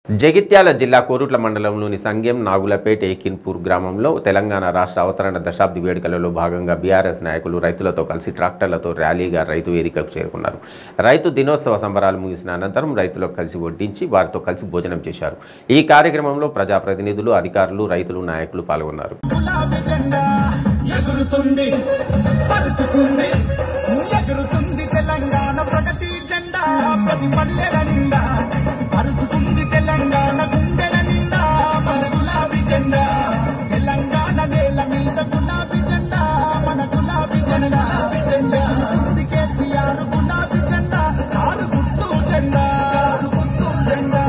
జగిత్యాల జిల్లా కోరుట్ల మండలంలోని సంగెం నాగులపేట ఏకిన్పూర్ గ్రామంలో తెలంగాణ రాష్ట్ర అవతరణ దశాబ్ది వేడుకలలో భాగంగా బీఆర్ఎస్ నాయకులు రైతులతో కలిసి ట్రాక్టర్లతో ర్యాలీగా రైతు వేదికకు చేరుకున్నారు రైతు దినోత్సవ సంబరాలు ముగిసిన అనంతరం రైతులకు కలిసి వడ్డించి వారితో కలిసి భోజనం చేశారు ఈ కార్యక్రమంలో ప్రజాప్రతినిధులు అధికారులు రైతులు నాయకులు పాల్గొన్నారు గులాబీ జెండా ఎగురుతుంది పరుచుకుంది ఎగురుతుంది తెలంగాణ ప్రగతి జెండా ప్రతి పల్లెల నిండా పరుచుకుంది తెలంగాణ గుండెల నిండా మన గులాబీ జెండా తెలంగాణ నేల మీద గులాబీ జెండా మన గులాబీ జెండా జెండా ఉంది కేసీఆర్ గులాబీ జెండా కారు గుర్తు జెండా కారు గుర్తు జెండా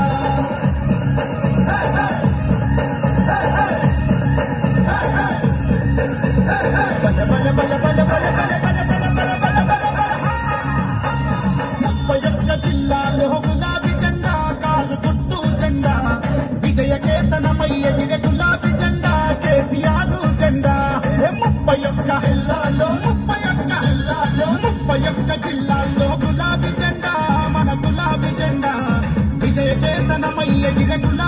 ముప్పై ఒక్క జిల్లాలో గులాబీ జెండా కాలు గుర్తు జెండా విజయ కేతనమై ఎగిరే గులాబీ జెండా కేసీఆర్ జెండా ఏ ముప్పై ఒక్క జిల్లాలో ముప్పై ఒక్క జిల్లాలో ముప్పై ఒక్క జిల్లాల్లో గులాబీ జెండా మన గులాబీ జెండా విజయ కేతనమై ఎగిరే గులాబీ